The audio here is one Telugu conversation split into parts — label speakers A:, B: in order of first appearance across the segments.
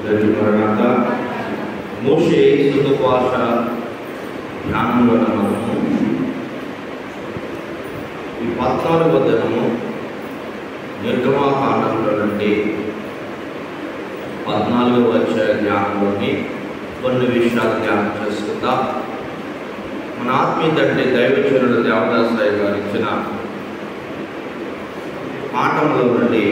A: జరిగిన మోషే సుఖపాష జ్ఞానంలో మనము ఈ పద్నాలుగవ దినము నిర్గమాకాండంలో నుండి పద్నాలుగవ అధ్యాయ జ్ఞానంలోని కొన్ని విషయాలు ధ్యానం చేసుకుందాం మన ఆత్మీయ తండ్రి దైవచనుడు దేవదాసాయి గారు ఇచ్చిన పాఠంలో నుండి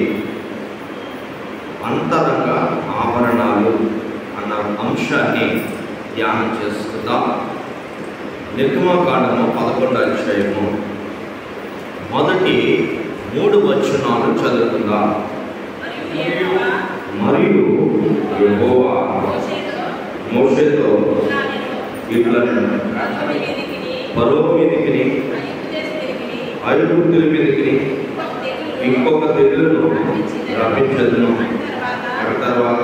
A: అంతరంగ ఆభరణాలు అన్న అంశాన్ని ధ్యానం చేసుకుందాం నిర్గమకాండము పదకొండు అధ్యాయము మొదటి మూడు వచనాలు చదువుకుందాం మరియు యెహోవా మోషేతో ఇట్లా పరో మీదికి ఐగుప్తుల మీదికి ఇంకొక తెగులను రప్పించదును ఆ తర్వాత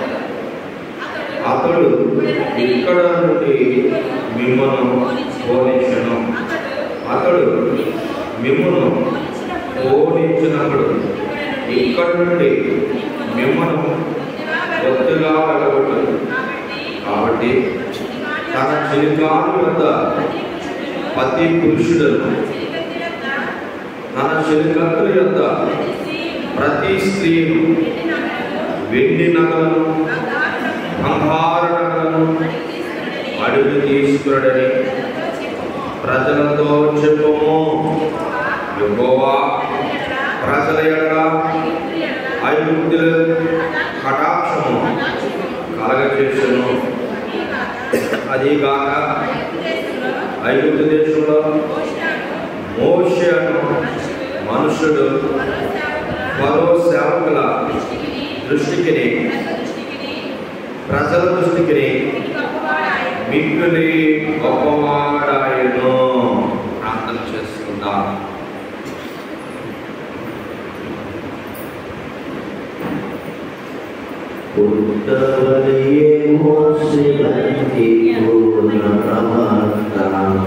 A: అతడు ఇక్కడ నుండి మిమ్మను పోనించను అతడు మిమ్మను పోనించినప్పుడు ఇక్కడ నుండి మిమ్మను కొత్తగా వెళ్ళగొట్టదు కాబట్టి తన చిలికాను వద్ద ప్రతి పురుషుడను తన చిలికత్తుల యొక్క ప్రతి స్త్రీను వెండి నగలను బంగారు నగలను అడుగు తీసుకురడని ప్రజలతో చెప్పుము యెహోవా ప్రజల ఎడల ఐగుప్తుల కటాక్షము కలగజేసను అదిగాక ఐగుప్తు దేశంలో మోషే అను మనుషుడు మరో సేవకుల దృష్టికి ప్రజల దృష్టికి మిక్కులి గొప్పవాడాయను ప్రార్థన చేసుకుందాం
B: పుట్టవలయే మోసెలంటి పూర్ణ ప్రవర్త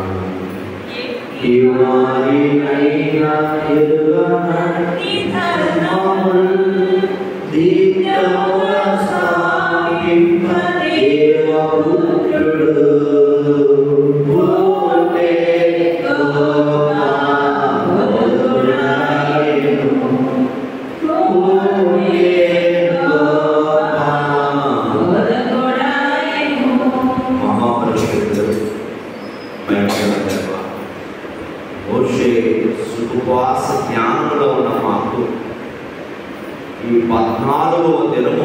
B: ఇవారినైనా ఎరుగనట్టి ధర్మముల్ దీప్తముల స్థాపింప దేవపుత్రుడు పూర్ణే గోపాలయను
A: మహాపరిషత్తుడు మోషే సుఖవాస జ్ఞానంలో ఉన్న మాకు ఈ పద్నాలుగవ దినము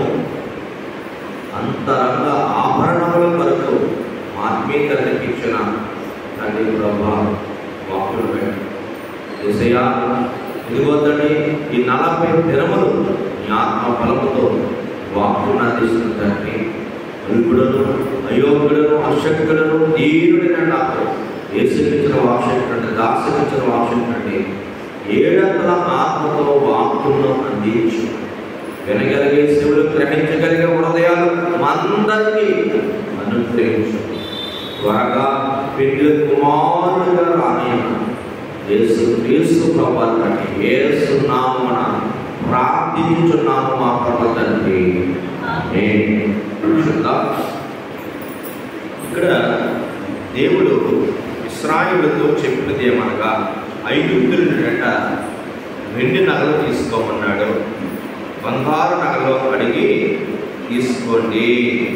A: అంతరంగ ఆభరణముల కొరకు ఆత్మీయతలకు ఇచ్చిన తండ్రి ప్రభా వాకులు ఏసయ్యా ఇదిగో తండ్రి ఈ నలభై దినములు నీ ఆత్మ బలముతో వాక్కును అందిస్తున్న తండ్రి అల్పుడను అయోగ్యుడను అశక్తుడను దీనుడిన నాకు ఏసుకించిన వాక్షించండి దాసకించిన వాక్షించండి ఏడంతల ఆత్మతో వాక్కును అందించు వినగలిగే శివుడు గ్రహించగలిగే హృదయాలు మందరికి అనుగ్రహించు త్వరగా పెళ్లి కుమారుడుగా రానియను యేసు క్రీస్తు ప్రభావాన్ని యేసు నామన ప్రార్థించున్నాము మా ప్రభు తండ్రి ఆమేన్. చూద్దాం. ఇక్కడ దేవుడు ఇస్రాయిలతో చెప్పినది ఏమనగా ఐదుగురు నుండట వెండి నగలు తీసుకోమన్నాడు బంగారు నగలు అడిగి తీసుకోండి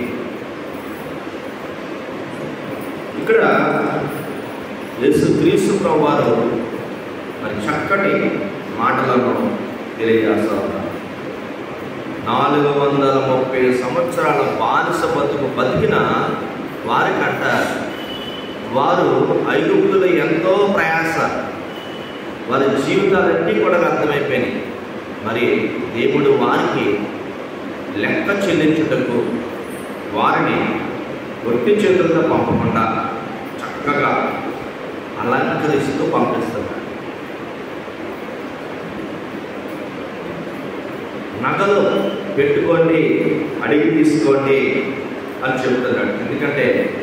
A: ఇక్కడ యేసు క్రీస్తు ప్రభువారు మరి చక్కటి మాటలను తెలియజేస్తా ఉన్నారు నాలుగు వందల ముప్పై సంవత్సరాల బానిస బతుకు బతికిన వారికంట వారు ఐగుప్తులు ఎంతో ప్రయాస వారి జీవితాలన్నీ కూడా వ్యర్థమైపోయినాయి మరి దేవుడు వారికి లెక్క చెల్లించుటకు వారిని ఒట్టి చేతులతో పంపకుండా చక్కగా అలంకరిస్తూ పంపిస్తున్నారు నగలు పెట్టుకోండి అడిగి తీసుకోండి అని చెబుతున్నాడు ఎందుకంటే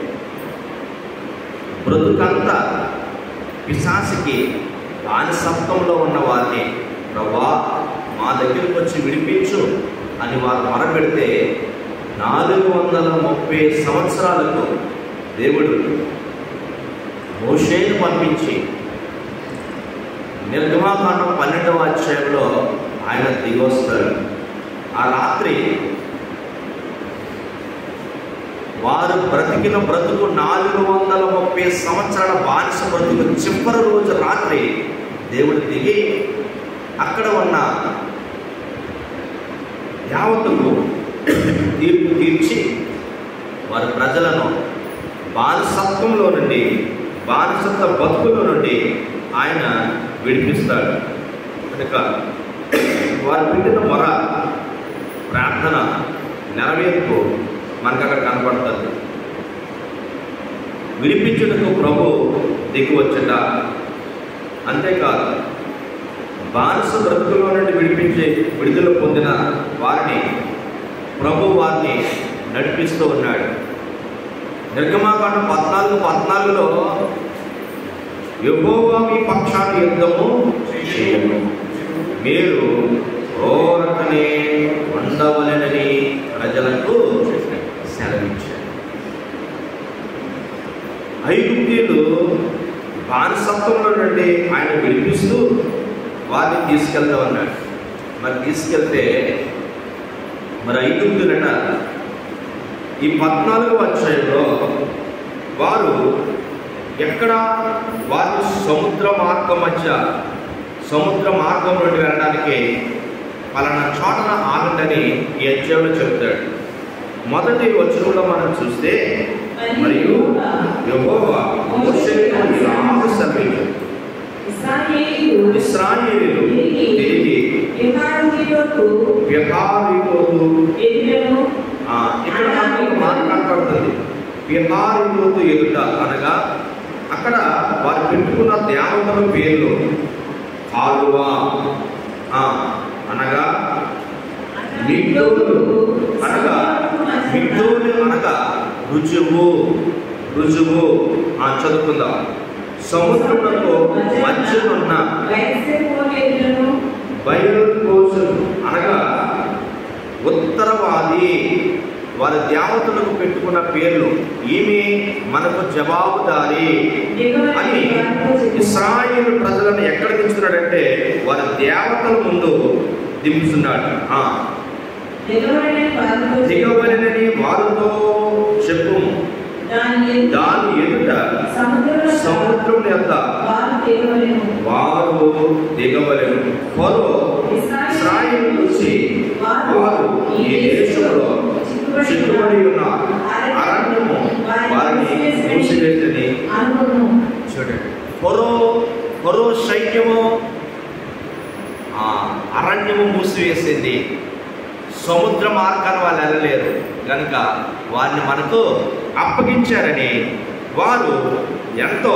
A: బ్రతుకంతా పిశాసికి బానిసత్వంలో ఉన్న వారిని ప్రభా మా దగ్గరికి వచ్చి విడిపించు అని వారు మొరపెడితే నాలుగు వందల ముప్పై సంవత్సరాలకు దేవుడు మోషేను పంపించి నిర్గమాకాండం పన్నెండవ అధ్యాయంలో ఆయన దిగొస్తాడు ఆ రాత్రి వారు బ్రతికిన బ్రతుకు నాలుగు వందల ముప్పై సంవత్సరాల బానిస బ్రతుకు చివరి రోజు రాత్రి దేవుడు దిగి అక్కడ ఉన్న యావత్తుకు తీర్పు తీర్చి వారి ప్రజలను బానిసత్వంలో నుండి బానిసత్వ బతుకులో నుండి ఆయన విడిపిస్తాడు కనుక వారు పెట్టిన మొర ప్రార్థన నెరవేర్పు మనకు అక్కడ కనపడుతుంది విడిపించుటకు ప్రభు దిగి వచ్చట అంతేకాదు బానిస బ్రతుకులో నుండి విడిపించే విడుదల పొందిన వారిని ప్రభు వారిని నడిపిస్తూ ఉన్నాడు నిర్గమాకాండం పద్నాలుగు పద్నాలుగులో యెహోవా మీ పక్షాన యుద్ధము చేయము మీరు ఓరకనే ఉండవలెనని ప్రజలకు సెలవిచ్చారు ఐగుప్తీయులు బానిసత్వంలో నుండి ఆయన విడిపిస్తూ వారిని తీసుకెళ్తా ఉన్నాడు మరి తీసుకెళ్తే మరి ఐగుప్తులట ఈ పద్నాలుగు అధ్యాయంలో వారు ఎక్కడ వారు సముద్ర మార్గం మధ్య సముద్ర మార్గం నుండి వెళ్ళడానికి పలానా చోటన ఆగండని ఈ అధ్యాయంలో చెప్తాడు మొదటి వచనంలో మనం చూస్తే మరియు యెహోవా మోషేతో ఇలాగ సెలవిచ్చాడు.
C: ఇశ్రాయేలీయులు
A: ఇశ్రాయేలీయులు తిరిగి
C: విహారములోకు
A: విహారీలోతు
C: ఎదురను
A: ఆ, ఇక్కడ మనకు ఒక మాట కనపడుతుంది విహారీలోతు ఎదుట అనగా అక్కడ వారు పెట్టుకున్న దేవతల పేర్లు కాలువ ఆ, అనగా మిడ్డోలు అనగా మిడ్డోలు అనగా రుజువు రుజువు ఆ చదువుకుందాం సముద్రములకు మధ్యనున్న
C: ఎదురను
A: బయలు కోసం అనగా ఉత్తరవాది వారి దేవతలకు పెట్టుకున్న పేర్లు ఈమె మనకు జవాబుదారి అని ఇస్రాయిల్ ప్రజలను ఎక్కడ దించుతున్నాడంటే వారి దేవతల ముందు దింపుతున్నాడు ఆ, దిగవలెనని వారితో చెప్పు
C: దాని
A: దాని ఎదుట
C: సముద్రం
A: సముద్రం యొక్క
C: వారు తెగవలెను
A: వారు దిగవలెను ఫరో ఇస్రాయిల్ నుంచి వారు ఈ దేశంలో చిక్కుబడి ఉన్న అరణ్యము వారిని మూసివేసింది
C: అనుకును
A: చూడండి ఫరో ఫరో సైన్యము ఆ, అరణ్యము మూసివేసింది సముద్ర మార్గాన్ని వాళ్ళు వెళ్ళలేరు కనుక వారిని మనకు అప్పగించారని వారు ఎంతో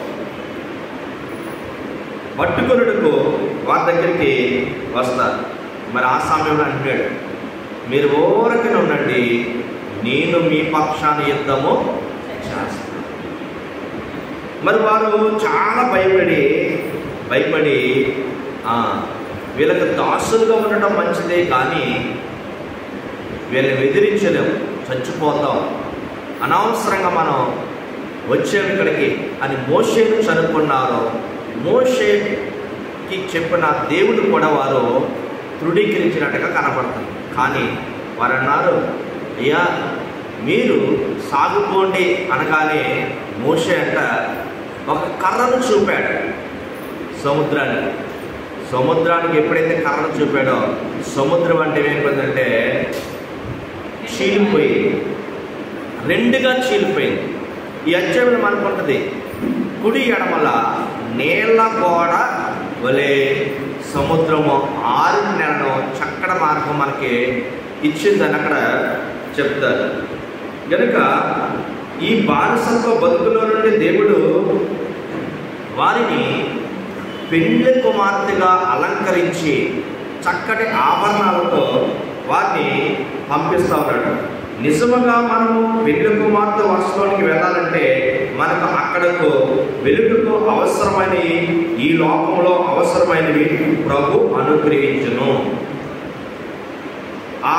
A: పట్టుకొనుటకు వారి దగ్గరికి వస్తారు మరి ఆ సమయంలో అంటున్నాడు మీరు ఓరకనే ఉండండి నేను మీ పక్షాన యుద్ధము చేస్తాను మరి వారు చాలా భయపడి భయపడి ఆ, వీళ్ళకి దాసులుగా ఉండటం మంచిదే కానీ వీళ్ళని ఎదిరించలేము చచ్చిపోతాం అనవసరంగా మనం వచ్చాము ఇక్కడికి అని మోషేను చనుకున్నారు మోషేకి చెప్పిన దేవుడు కూడా వారు తృఢీకరించినట్టుగా కనపడుతుంది కానీ వారు అన్నారు అయ్యా మీరు సాగుకోండి అనగానే మోషే అంట ఒక కర్రను చూపాడు సముద్రానికి సముద్రానికి ఎప్పుడైతే కర్రను చూపాడో సముద్రం అంటే ఏమైపోయిందంటే చీలిపోయి రెండుగా చీలిపోయింది ఈ అధ్యాయంలో మనకు ఉంటుంది కుడి ఎడమల నీళ్ళ గోడ వలె సముద్రము ఆరు నెలను చక్కడ మార్గం మనకి ఇచ్చిందని అక్కడ చెప్తారు కనుక ఈ బానిసత్వ బతుకులో నుండి దేవుడు వారిని పెండ్లి కుమార్తెగా అలంకరించి చక్కటి ఆభరణాలతో వారిని పంపిస్తా ఉన్నాడు నిజముగా మనము పెళ్లి కుమార్తె వర్షంలోనికి వెళ్ళాలంటే మనకు అక్కడకు వెలుగుకు అవసరమైనవి ఈ లోకంలో అవసరమైనవి ప్రభు అనుగ్రహించును ఆ లోక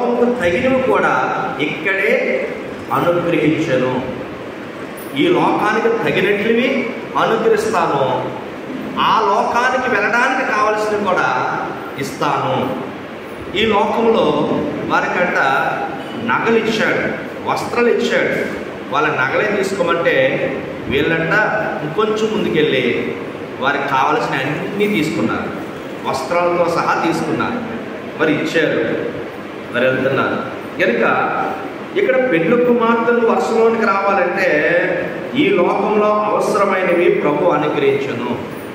A: లోకముకు తగినవి కూడా ఇక్కడే అనుగ్రహించను ఈ లోకానికి తగినట్లువి అనుగ్రహిస్తాను ఆ లోకానికి వెళ్ళడానికి కావలసినవి కూడా ఇస్తాను ఈ లోకంలో వారికంట నగలు ఇచ్చాడు వస్త్రాలు ఇచ్చాడు వాళ్ళ నగలే తీసుకోమంటే వీళ్ళంట ఇంకొంచెం ముందుకెళ్ళి వారికి కావలసిన అన్నీ తీసుకున్నారు వస్త్రాలతో సహా తీసుకున్నారు మరి ఇచ్చారు మరి వెళ్తున్నారు కనుక ఇక్కడ పెండ్లు కుమార్తెలు వర్షంలోనికి రావాలంటే ఈ లోకంలో అవసరమైనవి ప్రభు అనుగ్రహించను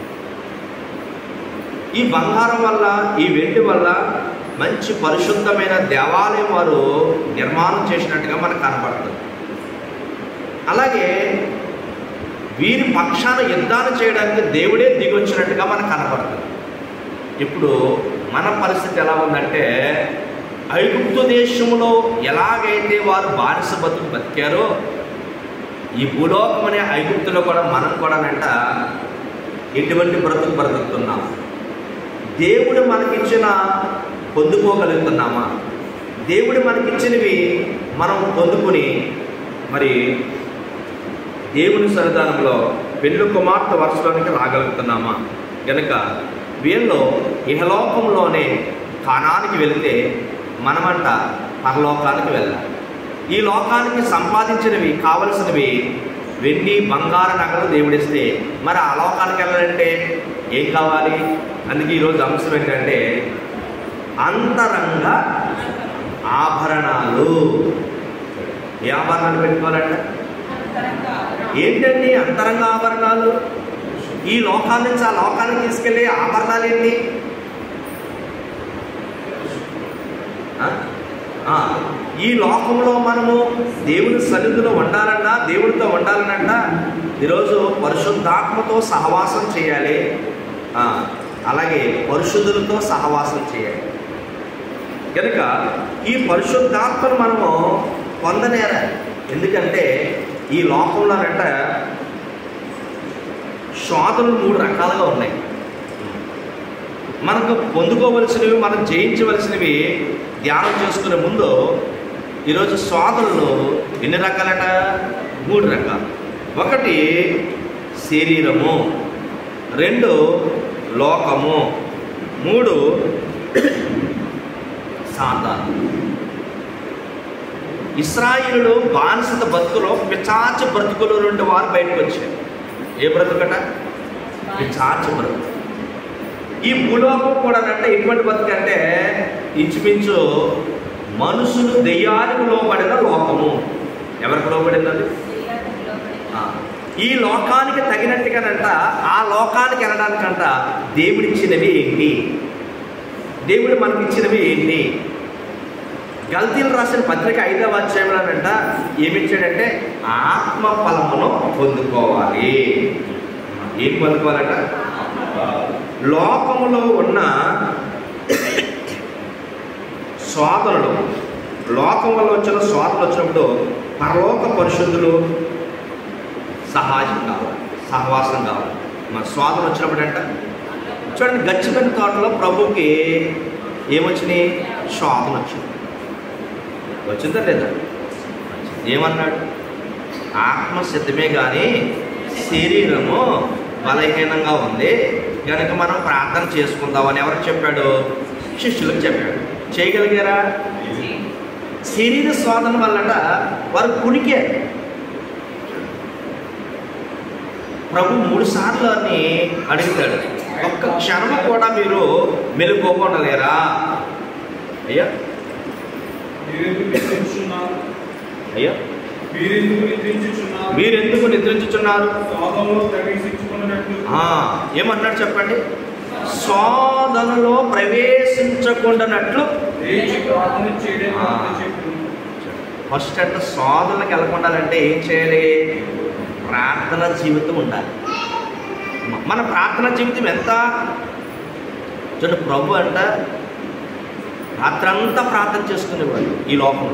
A: ఈ బంగారం వల్ల ఈ వెండి వల్ల మంచి పరిశుద్ధమైన దేవాలయం వారు నిర్మాణం చేసినట్టుగా మనకు కనపడుతుంది అలాగే వీరి పక్షాన యుద్ధాలు చేయడానికి దేవుడే దిగొచ్చినట్టుగా మనకు కనపడుతుంది ఇప్పుడు మన పరిస్థితి ఎలా ఉందంటే ఐగుప్తు దేశంలో ఎలాగైతే వారు బానిస బతుకు బతికారో ఈ భూలోకం అనే ఐగుప్తులో కూడా మనం కూడానంట ఎటువంటి బ్రతుకు బ్రతుకుతున్నాం దేవుడు మనకిచ్చిన పొందుకోగలుగుతున్నామా దేవుడు మనకిచ్చినవి మనం పొందుకుని మరి దేవుని సన్నిధానంలో పెళ్ళు కుమార్తె వర్షంలోనికి రాగలుగుతున్నామా కనుక వీళ్ళు ఇహలోకంలోనే కానానికి వెళితే మనమంట పరలోకానికి వెళ్ళాలి ఈ లోకానికి సంపాదించినవి కావలసినవి వెండి బంగారు నగలు దేవుడిస్తే మరి ఆ లోకానికి వెళ్ళాలంటే ఏం కావాలి అందుకే ఈరోజు అంశం ఏంటంటే అంతరంగ ఆభరణాలు ఏ ఆభరణాలు పెట్టుకోవాలంట ఏంటండి అంతరంగ ఆభరణాలు ఈ లోకాల నుంచి ఆ లోకానికి తీసుకెళ్ళే ఆభరణాలు ఏంటి ఆ? ఆ, ఈ లోకంలో మనము దేవుని సన్నిధిలో ఉండాలన్నా దేవుడితో ఉండాలనంట ఈరోజు పరిశుద్ధాత్మతో సహవాసం చేయాలి ఆ, అలాగే పరిశుద్ధులతో సహవాసం చేయాలి కనుక ఈ పరిశుద్ధాత్మను మనము పొందనేరాలి ఎందుకంటే ఈ లోకంలోనంట శోధనలు మూడు రకాలుగా ఉన్నాయి మనకు పొందుకోవలసినవి మనం జయించవలసినవి ధ్యానం చేసుకునే ముందు ఈరోజు శోధనలు ఎన్ని రకాలట మూడు రకాలు ఒకటి శరీరము రెండు లోకము మూడు సాతాను ఇస్రాయిలు బానిసత బతుకులో పిచాచ బ్రతుకుల నుండి వారు బయటకు వచ్చారు ఏ బ్రతుకట పిచాచ బ్రతుకు ఈ భూలోకం కూడా అంటే ఎటువంటి బతుకు అంటే ఇంచుమించు మనుషులు దెయ్యానికి లోబడిన లోకము ఎవరికి లోబడింది ఆ, ఈ లోకానికి తగినట్టుగానంట ఆ లోకానికి వెళ్ళడానికంట దేవుడిచ్చినవి ఏంటి దేవుడు మనకి ఇచ్చినవి ఏంటి గల్తీలు రాసిన పత్రిక ఐదవ అధ్యాయంలోనంట ఏమిచ్చాడంటే ఆత్మ ఫలమును పొందుకోవాలి ఏం పొందుకోవాలంట లోకములో ఉన్న స్వాదనలు లోకం వల్ల వచ్చిన స్వాదనలు వచ్చినప్పుడు పరలోక పరిశుద్ధులు సహాయం కావాలి సహవాసం కావాలి మన స్వాదం వచ్చినప్పుడు అంట చూడండి గచ్చిపెట్టిన తోటలో ప్రభుకి ఏమొచ్చినాయి శోధన వచ్చింది వచ్చిందా లేదా ఏమన్నాడు ఆత్మ సిద్ధమే కానీ శరీరము బలహీనంగా ఉంది కనుక మనం ప్రార్థన చేసుకుందామని ఎవరికి చెప్పాడు శిష్యులకు చెప్పాడు చేయగలిగారా శరీర శోధన వల్లట వారు కుడికారు ప్రభు మూడు సార్లు అని అడుగుతాడు ఒక్క క్షణము కూడా మీరు మెలుకోకుండా లేరా అయ్యా
D: మీరెందుకు నిద్రించుచున్నారు?
A: అయ్యా
D: మీరెందుకు నిద్రించుచున్నారు?
A: మీరెందుకు నిద్రించుచున్నారు
D: పాదంలో ప్రవేశించుకున్నట్లు
A: ఆ, ఏమన్నాడు చెప్పండి శోధనలో ప్రవేశించకుండానట్లు
D: లేచి ప్రార్థన చేయడం
A: ఆ.
D: చెప్పును
A: ఫస్ట్ అంటే శోధనకి వెళ్ళకుండాలంటే ఏం చేయాలి ప్రార్థన జీవితం ఉండాలి మ- మన ప్రార్థన జీవితం ఎంత చూడండి ప్రభు అంట రాత్రంతా ప్రార్థన చేసుకునేవాడు ఈ లోకంలో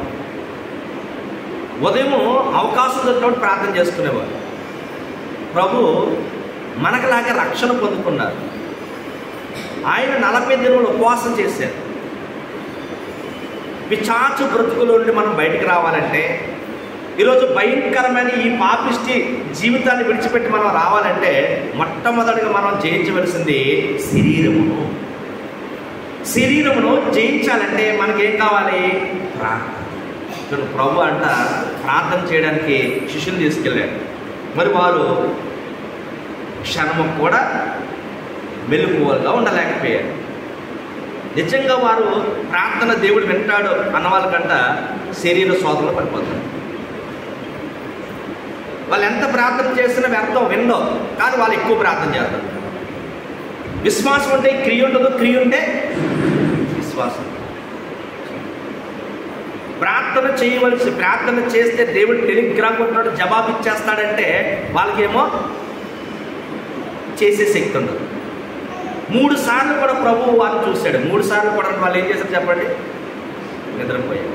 A: ఉదయం అవకాశం దొరికినప్పుడు ప్రార్థన చేసుకునేవాడు ప్రభు మనకులాగే రక్షణ పొందుకున్నారు ఆయన నలభై దినములు ఉపవాసం చేశారు పిచాచు బ్రతుకుల నుండి మనం బయటికి రావాలంటే ఈరోజు భయంకరమైన ఈ పాపిష్టి జీవితాన్ని విడిచిపెట్టి మనం రావాలంటే మొట్టమొదటిగా మనం జయించవలసింది శరీరమును శరీరమును జయించాలంటే మనకేం కావాలి ప్రార్థన చూడు ప్రభు అంట ప్రార్థన చేయడానికి శిష్యులు తీసుకెళ్ళాడు మరి వారు క్షణము కూడా మెలుగువలుగా ఉండలేకపోయారు నిజంగా వారు ప్రార్థన దేవుడు వింటాడు అన్న వాళ్ళకంట శరీర శోధనలు పడిపోతారు వాళ్ళు ఎంత ప్రార్థన చేసినా వ్యర్థం విండో కానీ వాళ్ళు ఎక్కువ ప్రార్థన చేస్తారు విశ్వాసం ఉంటే క్రియ ఉండదు క్రియ ఉంటే విశ్వాసం ప్రార్థన చేయవలసి ప్రార్థన చేస్తే దేవుడు టెలిగ్రామ్ కొట్టినాడు జవాబు ఇచ్చేస్తాడంటే వాళ్ళకేమో చేసే శక్తి ఉండదు మూడు సార్లు కూడా ప్రభువు వారిని చూశాడు మూడు సార్లు కూడా వాళ్ళు ఏం చేశారు చెప్పండి నిద్రపోయారు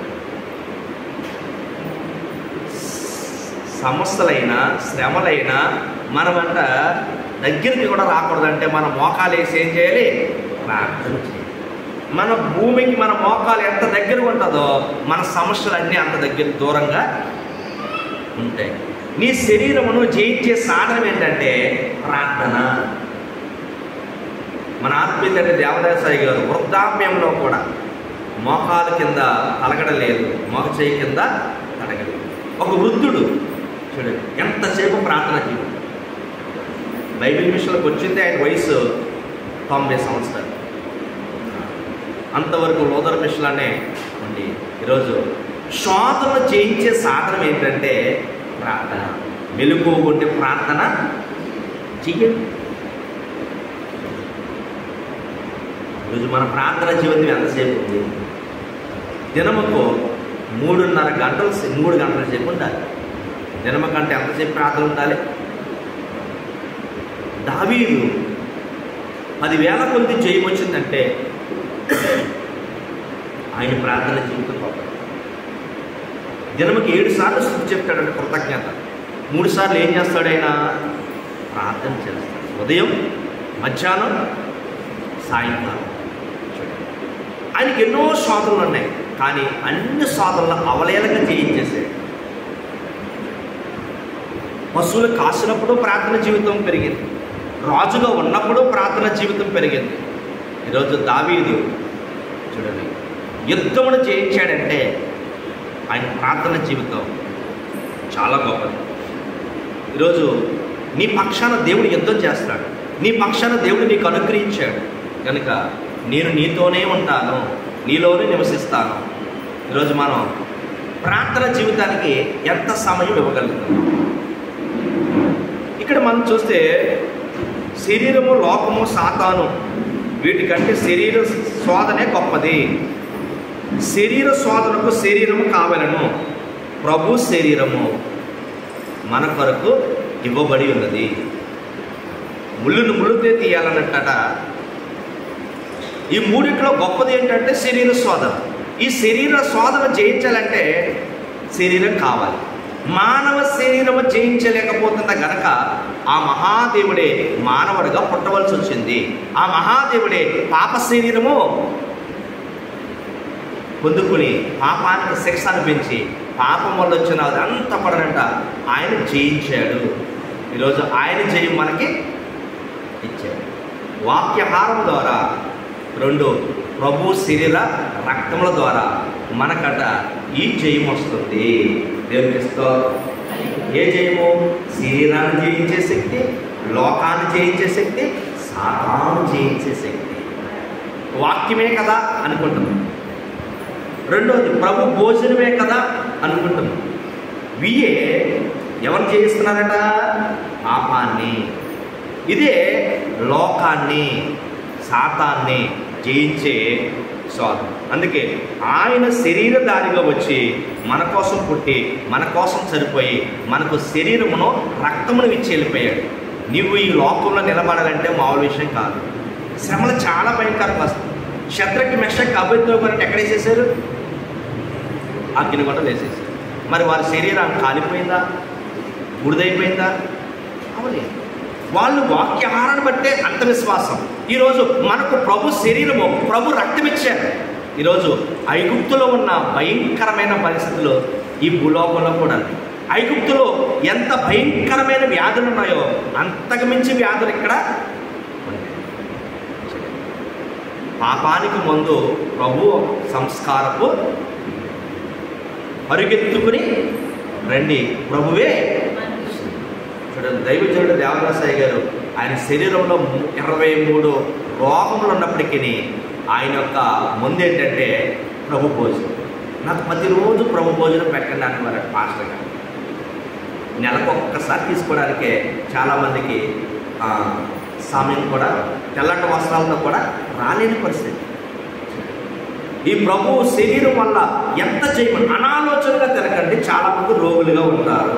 A: సమస్యలైనా శ్రమలైనా మనమంట దగ్గరికి కూడా రాకూడదంటే మన మోకాలు వేసి ఏం చేయాలి ప్రార్థన చేయాలి మన భూమికి మన మోకాలు ఎంత దగ్గర ఉంటుందో మన సమస్యలన్నీ అంత దగ్గర దూరంగా ఉంటాయి నీ శరీరమును జయించే సాధనం ఏంటంటే ప్రార్థన మన ఆత్మీయ తండ్రి దేవదాసాయి గారు వృద్ధాప్యంలో కూడా మోకాలు కింద తలగడలేదు మోక చేయి కింద తడగలేదు ఒక వృద్ధుడు చూడండి ఎంతసేపు ప్రార్థన జీవితం బైబిల్ మిషన్లకు వచ్చింది ఆయన వయసు తొంభై సంవత్సరాలు అంతవరకు లోదర్ మిషన్లోనే ఉండి ఈరోజు శోధన చేయించే సాధనం ఏంటంటే ప్రార్థన మెలుగుంటే ప్రార్థన చెయ్యండి ఈరోజు మన ప్రార్థన జీవితం ఎంతసేపు ఉంది దినముకు మూడున్నర గంటలు సే- మూడు గంటల సేపు ఉండాలి దినమ కంటే ఎంతసేపు ప్రార్థన ఉండాలి దావీదు పదివేల కొద్ది జయం వచ్చిందంటే ఆయన ప్రార్థన జీవితం గొప్ప దినముకి ఏడు సార్లు స్థుతి చెప్తాడంటే కృతజ్ఞత మూడు సార్లు ఏం చేస్తాడు ఆయన ప్రార్థన చేస్తాడు ఉదయం మధ్యాహ్నం సాయంకాలం చూడండి. ఆయనకి ఎన్నో శోధనలు ఉన్నాయి కానీ అన్ని శోధనలు అవలేలగా చేయించేసాడు పశువులు కాసినప్పుడు ప్రార్థన జీవితం పెరిగింది రాజుగా ఉన్నప్పుడు ప్రార్థన జీవితం పెరిగింది ఈరోజు దావీదు చూడండి యుద్ధమును జయించాడంటే ఆయన ప్రార్థన జీవితం చాలా గొప్పది ఈరోజు నీ పక్షాన దేవుడు యుద్ధం చేస్తాడు నీ పక్షాన దేవుడు నీకు అనుగ్రహించాడు కనుక నేను నీతోనే ఉంటాను నీలోనే నివసిస్తాను ఈరోజు మనం ప్రార్థన జీవితానికి ఎంత సమయం ఇవ్వగలుగుతున్నాం ఇక్కడ మనం చూస్తే శరీరము లోకము సాతాను వీటికంటే శరీర శోధనే గొప్పది శరీర శోధనకు శరీరము కావలను ప్రభు శరీరము మన కొరకు ఇవ్వబడి ఉన్నది ముళ్ళును ముళ్ళుతే తీయాలన్నట్టట ఈ మూడిట్లో గొప్పది ఏంటంటే శరీర శోధన ఈ శరీర శోధన జయించాలంటే శరీరం కావాలి మానవ శరీరము జయించలేకపోతున్న గనక ఆ మహాదేవుడే మానవుడిగా పుట్టవలసి వచ్చింది ఆ మహాదేవుడే పాప శరీరము పొందుకుని పాపానికి శిక్ష అనిపించి పాపం వల్ల వచ్చిన అదంతా పడనంట ఆయన జయించాడు ఈరోజు ఆయన జయం మనకి ఇచ్చాడు వాక్యహారం ద్వారా రెండు ప్రభు శరీర రక్తముల ద్వారా మనకట ఈ జయం వస్తుంది దేవునికి స్తోత్రం. ఏ జయము శరీరాన్ని జయించే శక్తి లోకాన్ని జయించే శక్తి సాతాను జయించే శక్తి వాక్యమే కదా అనుకుంటున్నాం రెండోది ప్రభు భోజనమే కదా అనుకుంటున్నాం వియే ఎవరు జయిస్తున్నారట పాపాన్ని ఇదే లోకాన్ని సాతాన్ని జయించే స్వాతం అందుకే ఆయన శరీరధారిగా వచ్చి మన కోసం పుట్టి మన కోసం చనిపోయి మనకు శరీరమును రక్తమును ఇచ్చి వెళ్ళిపోయాడు నువ్వు ఈ లోకంలో నిలబడాలంటే మామూలు విషయం కాదు శ్రమలు చాలా భయంకరంగా వస్తాయి శత్రుకి మెషక్ అభివృద్ధి కొరకు ఎక్కడ వేసేసారు అగ్నిగుండం వేసేసారు మరి వారి శరీరం కాలిపోయిందా బుడిదైపోయిందా అవలేదు వాళ్ళు వాక్యహారాన్ని బట్టే అంత విశ్వాసం ఈరోజు మనకు ప్రభు శరీరము ప్రభు రక్తం ఇచ్చారు ఈరోజు ఐగుప్తులో ఉన్న భయంకరమైన పరిస్థితులు ఈ భూలోకంలో కూడా ఉన్నాయి. ఐగుప్తులో ఎంత భయంకరమైన వ్యాధులు ఉన్నాయో అంతకు మించి వ్యాధులు ఇక్కడ ఉన్నాయి. పాపానికి ముందు ప్రభు సంస్కారపు పరుగెత్తుకుని రండి ప్రభువే చూడండి దైవజనుడు దేవదాసాయి గారు ఆయన శరీరంలో ము- ఇరవై మూడు రోగములు ఉన్నప్పటికీ ఆయన యొక్క ముందు ఏంటంటే ప్రభు భోజనం నాకు ప్రతిరోజు ప్రభు భోజనం పెట్టండి అంటున్నారు పాస్టర్ గారు నెలకు ఒక్కసారి తీసుకోవడానికే చాలామందికి ఆ, సమయం కూడా తెల్లటి వస్త్రాలతో కూడా రాలేని పరిస్థితి ఈ ప్రభు శరీరం వల్ల ఎంత చేయమని అనాలోచనగా తిరగండి చాలా మంది రోగులుగా ఉంటారు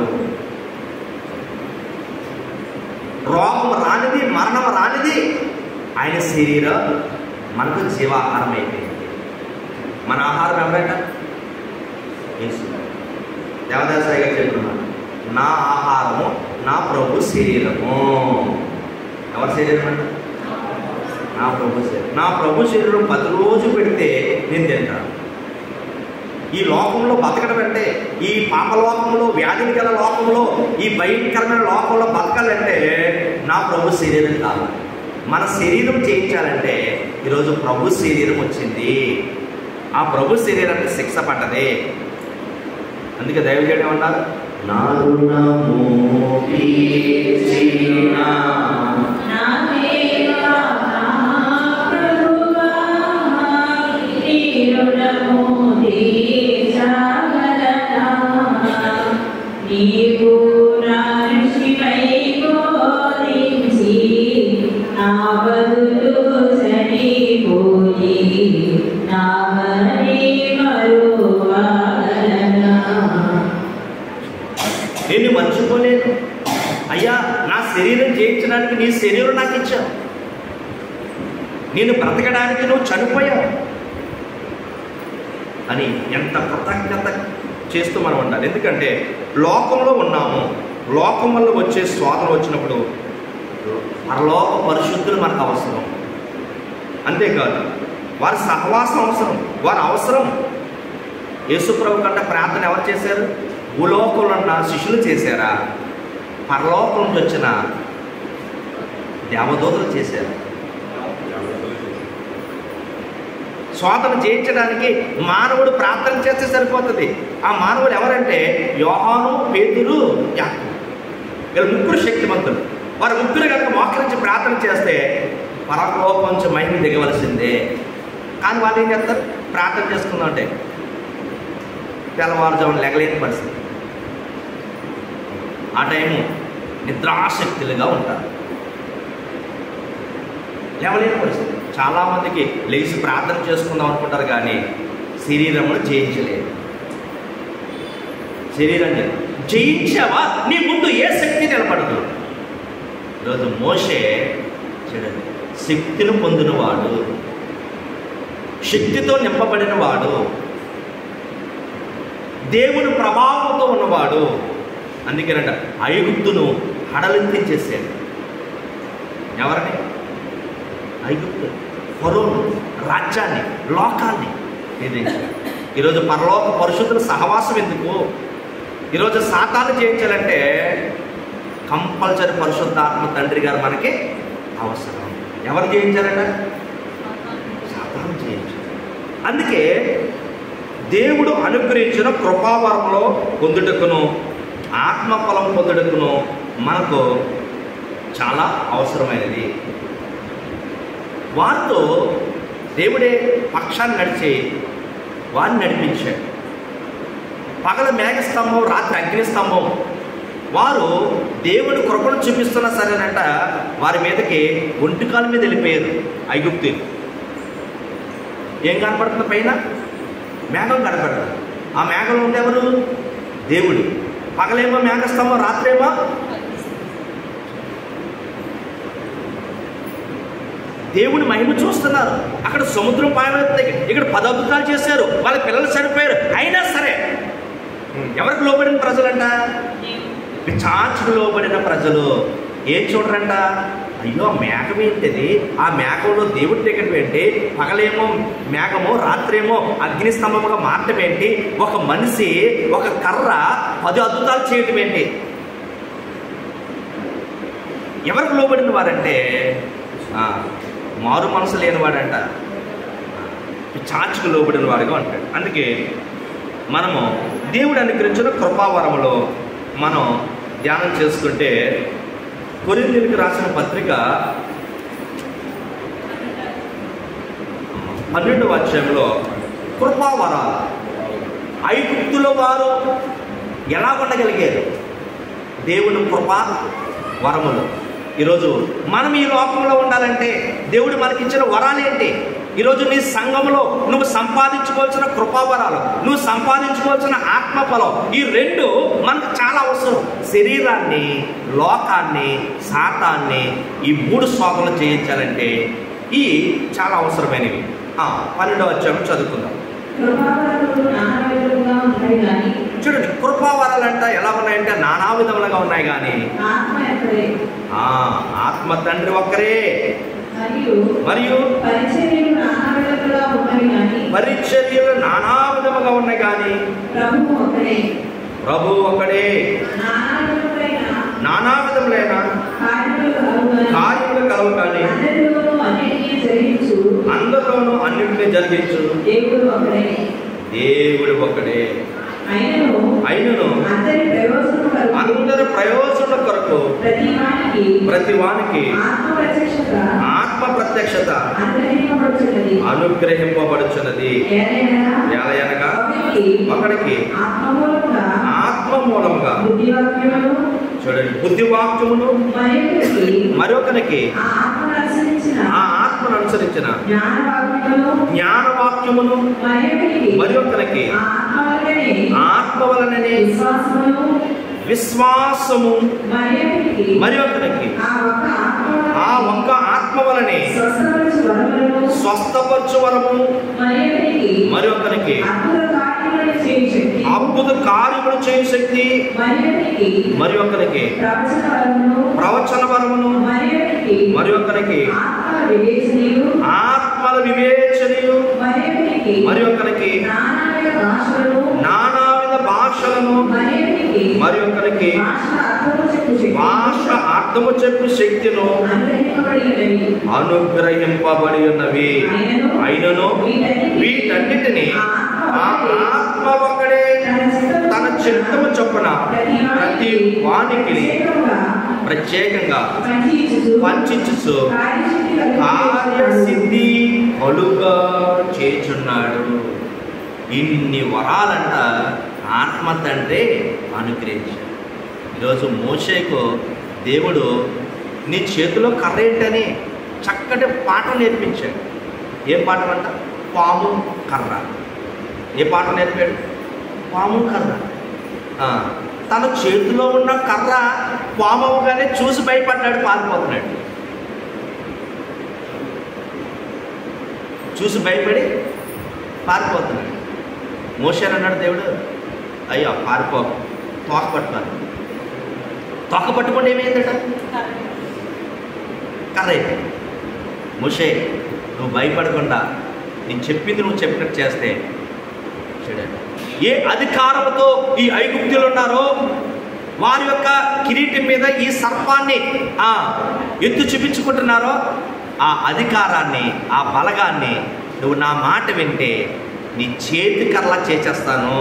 A: రోగం రానిది మరణం రానిది ఆయన శరీరం మనకు జీవాహారం అయిపోయింది మన ఆహారం ఎవరైనా యేసు దేవదాసాయి గారు చెప్తున్నారు నా ఆహారము నా ప్రభు శరీరము ఎవరి శరీరం అంటే నా ప్రభు శరీరం నా ప్రభు శరీరం పది రోజు పెడితే నేను తింటాను ఈ లోకంలో బతకడం అంటే ఈ పాపలోకంలో వ్యాధిని గల లోకంలో ఈ భయంకరమైన లోకంలో బతకాలంటే నా ప్రభు శరీరం కాదు మన శరీరం చేయించాలంటే ఈరోజు ప్రభు శరీరం వచ్చింది ఆ ప్రభు శరీరానికి శిక్ష పడ్డది అందుకే దైవజేయడం ఏమన్నారు
B: నారుణము తీర్చిన
C: నా దేవా నా ప్రభువా నీరుణము తీర్చగలనా నీవు నా ఋషివై బోధించి నా బదులు చనిపోయి నా మరి మరువగలనా
A: నేను మర్చిపోలేను అయ్యా నా శరీరం జయించడానికి నీ శరీరం నాకు ఇచ్చావు నేను బ్రతకడానికి నువ్వు చనిపోయావు అని ఎంత కృతజ్ఞత చేస్తూ మనం ఉండాలి ఎందుకంటే లోకంలో ఉన్నాము లోకం వల్ల వచ్చే స్వాదన వచ్చినప్పుడు పరలోక పరిశుద్ధులు మనకు అవసరం అంతేకాదు వారి సహవాసం అవసరం వారి అవసరం యేసుప్రభు కంటే ప్రార్థన ఎవరు చేశారు భూలోకంలో ఉన్న శిష్యులు చేశారా పరలోకం నుంచి వచ్చిన దేవదూతలు చేశారు స్వాతను జయించడానికి మానవుడు ప్రార్థన చేస్తే సరిపోతుంది ఆ మానవుడు ఎవరంటే యోహాను పేతురు యాకోబు వీళ్ళ ముగ్గురు శక్తిమంతులు వారు ముగ్గురు కనుక మోకరించి ప్రార్థన చేస్తే పరలోకం నుంచి మహిమ దిగవలసిందే కానీ వాళ్ళు ఏం చేస్తారు ప్రార్థన చేసుకుందాం అంటే తెల్లవారుజామున లెగలేని పరిస్థితి ఆ టైము నిద్రాశక్తులుగా ఉంటారు లేవలేని పరిస్థితి చాలామందికి లేచి ప్రార్థన చేసుకుందాం అనుకుంటారు కానీ శరీరమును జయించలేదు శరీరం జయించావా నీ ముందు ఏ శక్తి నిలబడదు ఈరోజు మోషే చూడండి శక్తిని పొందినవాడు శక్తితో నింపబడిన వాడు దేవుని ప్రభావంతో ఉన్నవాడు అందుకేనంట ఐగుప్తును హడలెత్తించేసాడు ఎవరిని ఐగుప్తు ఫరోను రాజ్యాన్ని లోకాన్ని ఎదిరించాడు ఈరోజు పరలోక పరిశుద్ధుల సహవాసం ఎందుకు ఈరోజు సాతాను జయించాలంటే కంపల్సరీ పరిశుద్ధాత్మ తండ్రి గారు మనకి అవసరం ఎవరు జయించాలంట సాతాను జయించాలి అందుకే దేవుడు అనుగ్రహించిన కృపావరంలో పొందుటకును ఆత్మఫలం పొందుటకును మనకు చాలా అవసరమైనది వారితో దేవుడే పక్షాన్ని నడిచి వారిని నడిపించాడు పగల మేఘస్తంభం రాత్రి అగ్నిస్తంభం వారు దేవుని కృపను చూపిస్తున్నా సరేనంట వారి మీదకి ఒంటికాల మీద వెళ్ళిపోయారు ఐగుప్తి ఏం కనపడుతుంది పైన మేఘం కనపడుతుంది ఆ మేఘంలో ఉండేవారు దేవుడు పగలేమో మేఘస్తంభం రాత్రేమో దేవుని మహిమ చూస్తున్నారు అక్కడ సముద్రం పాయమవుతుంది ఇక్కడ పదద్భుతాలు చేశారు వాళ్ళ పిల్లలు చనిపోయారు అయినా సరే ఎవరికి లోబడిన ప్రజలంట పిచాచుకు లోబడిన ప్రజలు ఏం చూడరంట అయ్యో మేఘం ఏంటిది ఆ మేఘంలో దేవుడి టికెట్ ఏంటి పగలేమో మేఘము రాత్రేమో అగ్నిస్తంభముగా మార్చడం ఏంటి ఒక మనిషి ఒక కర్ర పది అద్భుతాలు చేయటం ఏంటి ఎవరికి లోబడిన వారంటే ఆ, మారు మనసు లేనివాడంట చాచుకు లోబడిన వాడుగా ఉంటాడు అందుకే మనము దేవుడు అనుగ్రహించిన కృపావరములో మనం ధ్యానం చేసుకుంటే కొరిందీలకు రాసిన పత్రిక పన్నెండవ అధ్యాయంలో కృపావరాలు ఐగుప్తుల వారు ఎలా ఉండగలిగారు దేవుని కృప వరములు ఈరోజు మనం ఈ లోకంలో ఉండాలంటే దేవుడు మనకిచ్చిన వరాలేంటి ఈరోజు నీ సంఘంలో నువ్వు సంపాదించుకోవాల్సిన కృపావరాలు నువ్వు సంపాదించుకోవాల్సిన ఆత్మఫలం ఈ రెండు మనకు చాలా అవసరం శరీరాన్ని లోకాన్ని శాతాన్ని ఈ మూడు శోధనలు చేయించాలంటే ఈ చాలా అవసరమైనవి ఆ, పన్నెండవ అధ్యాయం చదువుకుందాం
C: కృపావరములు నానా విధములుగా ఉంటాయి కానీ
A: చూడండి కృపావరాలంట ఎలా ఉన్నాయంటే నానా విధములుగా ఉన్నాయి కానీ
C: ఆత్మ ఎక్కడే
A: ఆ, ఆత్మ తండ్రి ఒక్కరే
C: మరియు
A: మరియు
C: పరిచర్యలు నానా విధములుగా ఉంటాయి కానీ
A: పరిచర్యలు నానా విధముగా ఉన్నాయి కానీ
C: ప్రభువు ఒకడే
A: ప్రభు ఒక్కడే
C: నానా విధములైన
A: నానా విధములైన
C: కార్యములు కలుగు కానీ
A: కార్యములు కలవు కానీ
C: అందరిలోనూ అన్నిటినీ జరిగించు
A: అందరిలోనూ అన్నింటినీ జరిగించు
C: దేవుడు ఒకడే
A: దేవుడు ఒక్కడే
C: అయినను
A: అయినను
C: అందరి ప్రయోజనం కలుగు
A: అందరి ప్రయోజనం కొరకు
C: ప్రతి వానికి
A: ప్రతి వానికి
C: ఆత్మ ప్రత్యక్షత
A: ఆత్మ ప్రత్యక్షత
C: అనుగ్రహింపబడుతున్నది
A: అనుగ్రహింపబడుచున్నది
C: ఏలయనగా
A: ఎలయనగా
C: ఒకరికి
A: ఒకడికి
C: ఆత్మమూలముగా
A: ఆత్మ మూలముగా
C: బుద్ధివాక్యమును
A: చూడండి బుద్ధివాక్యమును
C: మరొకరికి
A: మరొకనికి
C: ఆ ఆత్మను అనుసరించిన
A: ఆ ఆత్మను అనుసరించిన
C: జ్ఞానవాక్యమును
A: జ్ఞానవాక్యమును
C: మరొకరికి
A: మరొకరికి
C: ఆ ఆత్మ వలననే
A: ఆత్మ వలననే
C: విశ్వాసమును
A: విశ్వాసము
C: మరొకరికి
A: మరొకరికి
C: ఆ ఒక్క ఆత్మ
A: ఆ ఒక్క ఆత్మ వలనే
C: స్వస్థపరచు వరములను
A: స్వస్థపరచు వరము
C: మరొకరికి
A: మరొకరికి
C: అద్భుత కార్యములను చేయు శక్తి
A: అద్భుత కార్యములు చేయు శక్తి
C: మరొకరికి
A: మరొకరికి
C: ప్రవచన వరమును
A: ప్రవచన వరమును
C: మరొకరికి
A: మరొకరికి
C: ఆత్మ వివేచనీయు
A: ఆత్మల వివేచనయు
C: మరొకరికి
A: మరొకరికి
C: నానావిధ భాషలను
A: నానావిధ భాషలను
C: మరొకరికి
A: మరొకరికి
C: భాష అర్థము చెప్పు శక్తి
A: భాష అర్థము చెప్పు శక్తిను
C: అనుగ్రహింపబడినవి
A: అనుగ్రహింపబడి ఉన్నవి అయినను వీటన్నిటిని ఆ ఆత్మ ఒకడే తన చిత్తము చొప్పున ప్రతి వానికి ప్రత్యేకంగా పంచించు కార్యసిద్ధి కలుగా చేచున్నాడు ఇన్ని వరాలంట ఆత్మ తండ్రి అనుగ్రహించాడు ఈరోజు మోషేకు దేవుడు నీ చేతిలో కర్ర ఏంటని చక్కటి పాఠం నేర్పించాడు ఏ పాఠం అంట పాము కర్ర ఏ పాఠం నేర్పాడు పాము కర్ర ఆ, తన చేతిలో ఉన్న కర్ర పాము అవగానే చూసి భయపడ్డాడు పారిపోతున్నాడు చూసి భయపడి పారిపోతున్నాడు మోషాన్ అన్నాడు దేవుడు అయ్యో పారిపో తోక పట్టుకోవాలి తోక పట్టుకుంటే ఏమైందట కర్ర అయిపోయింది మోషే నువ్వు భయపడకుండా నేను చెప్పింది నువ్వు చెప్పినట్టు చేస్తే చూడండి ఏ అధికారంతో ఈ ఐగుప్తులు ఉన్నారో వారి యొక్క కిరీటం మీద ఈ సర్పాన్ని ఆ ఎత్తు చూపించుకుంటున్నారో ఆ అధికారాన్ని ఆ బలగాన్ని నువ్వు నా మాట వింటే నీ చేతి కర్రలా చేసేస్తాను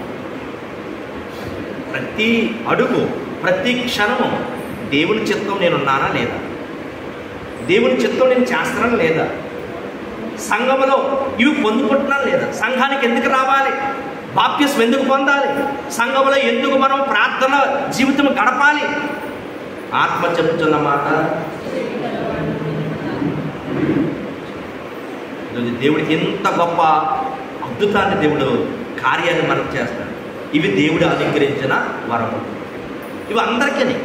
A: ప్రతి అడుగు ప్రతి క్షణము దేవుని చిత్తం నేనున్నానా లేదా దేవుని చిత్తం నేను చేస్తున్నానా లేదా సంఘములో ఇవి పొందుకుంటున్నాను లేదా సంఘానికి ఎందుకు రావాలి బాప్యస్ ఎందుకు పొందాలి సంఘములో ఎందుకు మనం ప్రార్థన జీవితం గడపాలి ఆత్మ చెబుతున్న మాట ఈరోజు దేవుడికి ఎంత గొప్ప అద్భుతాన్ని దేవుడు కార్యాన్ని మనం చేస్తాడు ఇవి దేవుడు అనుగ్రహించిన వరము ఇవి అందరికీ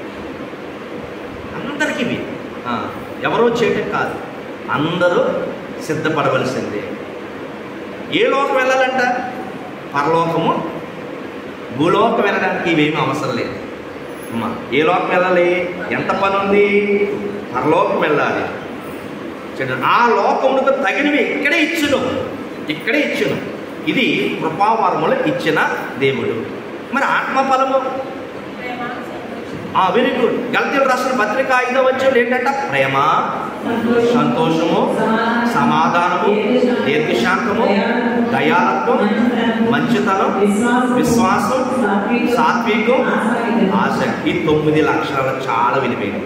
A: అందరికీ ఇవి ఆ, ఎవరో చేయటం కాదు అందరూ సిద్ధపడవలసిందే ఏ లోకం వెళ్ళాలంట పరలోకము భూలోకం వెళ్ళడానికి ఇవేమీ అవసరం లేదు అమ్మా ఏ లోకం వెళ్ళాలి ఎంత పని ఉంది పరలోకం వెళ్ళాలి చూడండి ఆ లోకమునకు తగినవి ఇక్కడే ఇచ్చును ఇక్కడే ఇచ్చును ఇది కృపావరములు ఇచ్చిన దేవుడు మరి ఆత్మఫలము ఆ వెరీ గుడ్ గల్తీలు రాసిన పత్రిక ఐదో వచ్చేది ఏంటంట ప్రేమ సంతోషము సమాధానము దీర్ఘశాంతము దయాలత్వం మంచితనం విశ్వాసం సాత్వికం ఆసక్తి ఈ తొమ్మిది లక్షణాలు చాలా విలువైనవి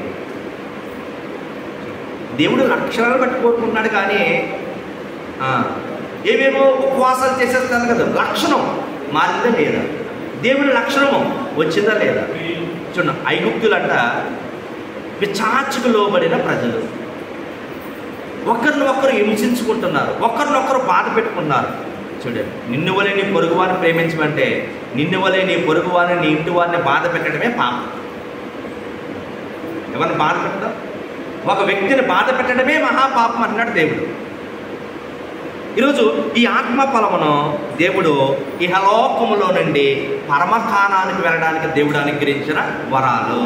A: దేవుడు లక్షణాలు బట్టి కోరుకుంటున్నాడు కానీ ఆ, ఏవేవో ఉపవాసాలు చేసేస్తాను కదా లక్షణం మారిందా లేదా దేవుని లక్షణము వచ్చిందా లేదా చూడండి ఐగుప్తులంట పిచాచుకు లోబడిన ప్రజలు ఒకరిని ఒకరు హింసించుకుంటున్నారు ఒకరినొకరు బాధ పెట్టుకున్నారు చూడండి నిన్ను వలె నీ పొరుగు వారిని ప్రేమించమంటే నిన్ను వలె నీ పొరుగు వారిని నీ ఇంటి వారిని బాధ పెట్టడమే పాపం ఎవరిని బాధ పెట్టడం ఒక వ్యక్తిని బాధ పెట్టడమే మహాపాపం అన్నాడు దేవుడు ఈరోజు ఈ ఆత్మ ఫలమును దేవుడు ఇహలోకములో నుండి పరమకానానికి వెళ్ళడానికి దేవుడు అనుగ్రహించిన వరాలు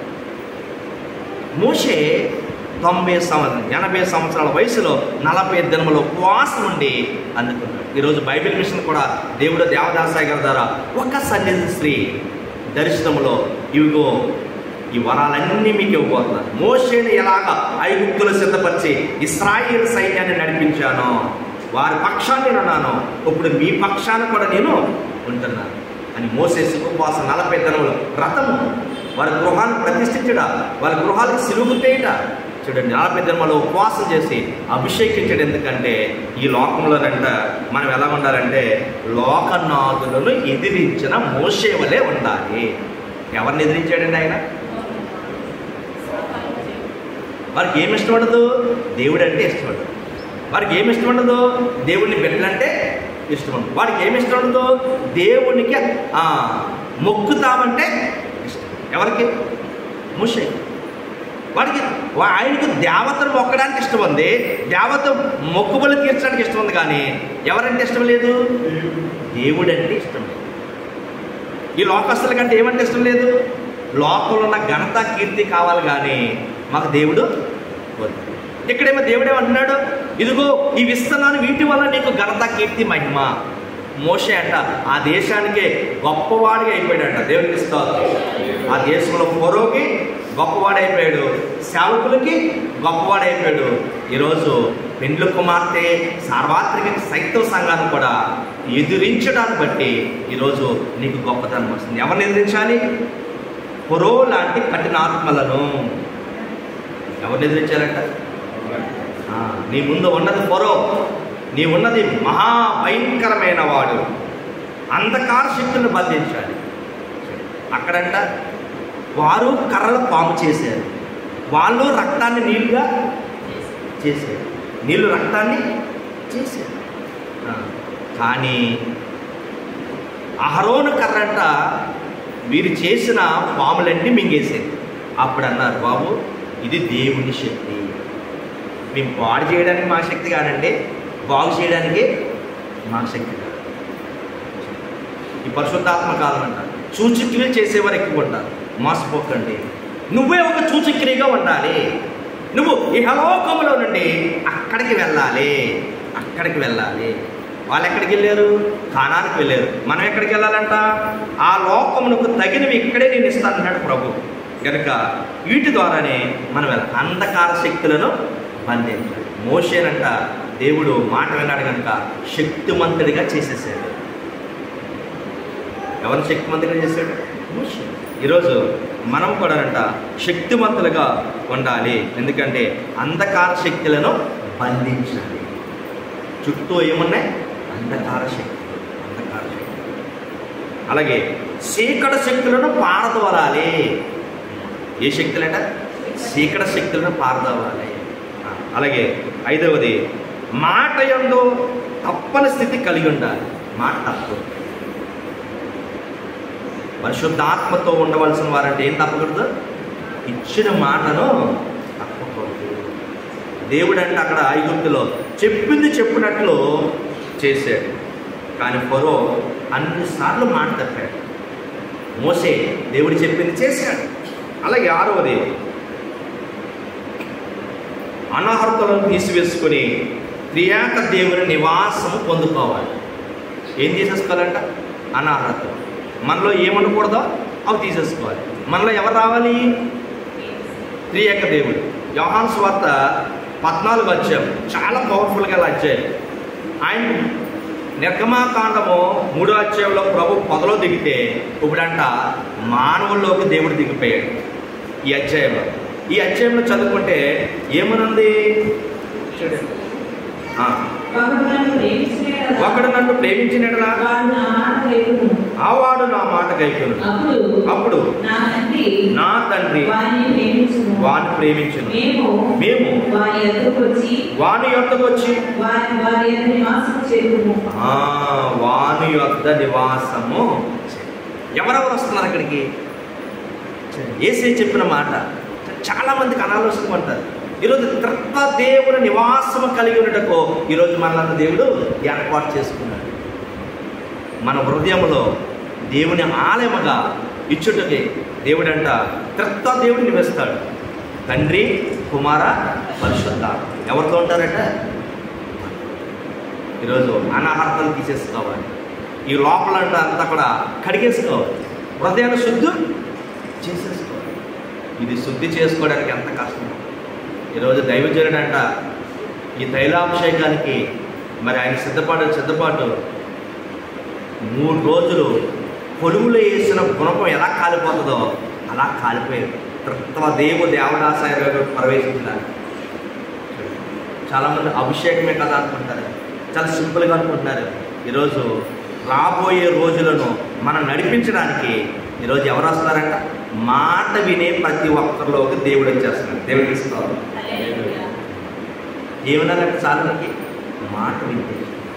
A: మోషే తొంభై సంవత్సరం ఎనభై సంవత్సరాల వయసులో నలభై దినములు ఉపవాసం ఉండి అందుకున్నాడు ఈరోజు బైబిల్ మిషన్ కూడా దేవుడు దేవదాసాయి గారి ద్వారా ఒక సన్నిధి స్త్రీ దర్శనములో ఇవిగో ఈ వరాలన్నీ మీకు ఇవ్వబోతున్నారు మోషేని ఎలాగ ఐగుప్తులు సిద్ధపరిచి ఇస్రాయేల్ సైన్యాన్ని నడిపించాను వారి పక్షాన్ని ఉన్నాను ఇప్పుడు మీ పక్షాన్ని కూడా నేను ఉంటున్నాను అని మోసేసి ఉపవాసం నలభై దినములు వ్రతము వారి గృహాన్ని ప్రతిష్ఠించడా వారి గృహాలకు సిలుగు తేయట చూడండి నలభై దినములు ఉపవాసం చేసి అభిషేకించడం ఎందుకంటే ఈ లోకంలోనంట మనం ఎలా ఉండాలంటే లోకనాథులను ఎదిరించిన మోసే వలె ఉండాలి ఎవరిని ఎదిరించాడండి ఆయన వారికి ఏమి ఇష్టం ఉండదు దేవుడు అంటే ఇష్టం ఉండదు వారికి ఏమి ఇష్టం ఉండదు దేవుడిని బిడ్డలంటే ఇష్టం ఉండదు వారికి ఏమి ఇష్టం ఉండదు దేవునికి ఆ, మొక్కుతామంటే ఇష్టం ఎవరికి ముషే వాడికి వా- ఆయనకు దేవతను మొక్కడానికి ఇష్టం ఉంది దేవత మొక్కుబలు తీర్చడానికి ఇష్టం ఉంది కానీ ఎవరంటే ఇష్టం లేదు దేవుడు అంటే ఇష్టం లేదు ఈ లోకస్తుల కంటే ఏమంటే ఇష్టం లేదు లోకంలో ఉన్న ఘనత కీర్తి కావాలి కానీ మాకు దేవుడు వద్దు ఇక్కడేమో దేవుడు ఏమంటున్నాడు ఇదిగో ఈ విస్తనాన్ని వీటి వల్ల నీకు ఘనత కీర్తి మహిమ మోషే అంట ఆ దేశానికే గొప్పవాడిగా అయిపోయాడంట దేవునికి స్తోత్రం ఆ దేశంలో ఫోరోకి గొప్పవాడైపోయాడు సేవకులకి గొప్పవాడైపోయాడు ఈరోజు పెండ్లు కుమార్తె సార్వత్రిక సైతం సంఘాన్ని కూడా ఎదిరించడాన్ని బట్టి ఈరోజు నీకు గొప్పతనం వస్తుంది ఎవరిని ఎదిరించాలి పొరో లాంటి కఠినాత్మలను ఎవరిని ఎదిరించాలంట ఆ, నీ ముందు ఉన్నది పొరో నీ ఉన్నది మహాభయంకరమైన వాడు అంధకార శక్తులను బంధించాలి అక్కడంట వారు కర్రల పాము చేశారు వాళ్ళు రక్తాన్ని నీళ్ళుగా చేశారు నీళ్ళు రక్తాన్ని చేశారు ఆ, కానీ అహరోను కర్రంట వీరు చేసిన పాములన్నీ మింగేసేది అప్పుడు అన్నారు బాబు ఇది దేవుని శక్తి మేము పాడు చేయడానికి మా శక్తి కాదండి బాగు చేయడానికి మా శక్తి కాదు ఈ పరిశుద్ధాత్మ కాలం అంట సూచక్రియలు చేసేవారు ఎక్కువ ఉంటారు మోసపోకండి నువ్వే ఒక సూచక్రియగా ఉండాలి నువ్వు ఇహలోకములో నుండి అక్కడికి వెళ్ళాలి అక్కడికి వెళ్ళాలి వాళ్ళు ఎక్కడికి వెళ్ళారు కానానికి వెళ్ళారు మనం ఎక్కడికి వెళ్ళాలంట ఆ లోకమునకు తగినవి ఇక్కడే నేను ఇస్తానన్నాడు ప్రభు కనుక వీటి ద్వారానే మనం వెళ్ళాలి అంధకార శక్తులను బంధించాలి మోషేనంట దేవుడు మాట విన్నాడు కనుక శక్తిమంతుడిగా చేసేసాడు ఎవరు శక్తిమంతుడిగా చేశాడు మోషే ఈరోజు మనం కూడా అంట శక్తివంతులుగా ఉండాలి ఎందుకంటే అంధకార శక్తులను బంధించాలి చుట్టూ ఏమున్నాయి అంధకార శక్తులు అంధకార శక్తులు అలాగే చీకట శక్తులను పారదోలాలి ఏ శక్తులంట చీకట శక్తులను పారదోలాలి ఆ, అలాగే ఐదవది మాట యందు తప్పని స్థితి కలిగి ఉండాలి మాట తప్పు పరిశుద్ధాత్మతో ఉండవలసిన వారంటే ఏం తప్పకూడదు ఇచ్చిన మాటను తప్పకూడదు దేవుడు అంటే అక్కడ ఐగుప్తులో చెప్పింది చెప్పినట్లు చేశాడు కానీ ఫరో అన్నిసార్లు మాట తప్పాడు మోసే దేవుడు చెప్పింది చేశాడు అలాగే ఆరవది అనర్హతలను తీసివేసుకొని త్రియాక దేవుని నివాసము పొందుకోవాలి ఏం తీసేసుకోవాలంట అనర్హత మనలో ఏముండకూడదో అవి తీసేసుకోవాలి మనలో ఎవరు రావాలి త్రియేక దేవుడు యోహాన్ స్వార్త పద్నాలుగు అధ్యాయం చాలా పవర్ఫుల్గా అధ్యాయం ఆయన నిర్గమాకాండము మూడో అధ్యాయంలో ప్రభు పొదలో దిగితే ఇప్పుడంట మానవుల్లోకి దేవుడు దిగిపోయాడు ఈ అధ్యాయంలో ఈ అధ్యాయంలో చదువుకుంటే ఏమనుంది చూడండి. ఆ,
C: ఒకడు నన్ను ప్రేమించిన ఎడల
A: ఒకడు నన్ను ప్రేమించినట్లా
C: వాడు నా మాట వైపును.
A: ఆ వాడు నా మాట కైకొను
C: అప్పుడు
A: అప్పుడు
C: నా తండ్రి
A: నా తండ్రి
C: వారిని ప్రేమించును
A: వాని ప్రేమించును
C: మేము
A: మేము
C: వారి ఎదురుకు వచ్చి
A: వాని యొద్దకు వచ్చి
C: వారి వారి ఎదురు నివాసం చేరుము
A: ఆ, వాని యొద్ద నివాసము ఎవరెవరు వస్తున్నారు అక్కడికి ఏసే చెప్పిన మాట చాలా మందికి అనాలోచన అంటారు ఈరోజు త్రిత్వ దేవుని నివాసము కలిగి ఉండటకు ఈరోజు మనల్ని దేవుడు ఏర్పాటు చేసుకున్నాడు మన హృదయంలో దేవుని ఆలయముగా ఇచ్చుటకి దేవుడంట త్రిత్వ దేవుడు నివేస్తాడు తండ్రి కుమార పరిశుద్ధ ఎవరితో ఉంటారట ఈరోజు అనాహారతలు తీసేసుకోవాలి ఈ లోపల అంతా కూడా కడిగేసుకోవాలి హృదయాన్ని శుద్ధి చేసేసుకోవాలి ఇది శుద్ధి చేసుకోవడానికి ఎంత కష్టం ఈరోజు దైవజనుడు అంట ఈ తైలాభిషేకానికి మరి ఆయన సిద్ధపాటు సిద్ధపాటు మూడు రోజులు పొలుగులో వేసిన గుణపం ఎలా కాలిపోతుందో అలా కాలిపోయారు తృత్వ దేవు దేవదాసాయ ప్రవేశించడానికి చాలామంది అభిషేకమే కదా అనుకుంటారు చాలా సింపుల్గా అనుకుంటున్నారు ఈరోజు రాబోయే రోజులను మనం నడిపించడానికి ఈరోజు ఎవరు వస్తున్నారంట మాట వినే ప్రతి ఒక్కరిలోకి దేవుడు వచ్చేస్తున్నాడు దేవుడు తీసుకోవాలి ఏమన్నారంటే చాలాకి మాట వింటే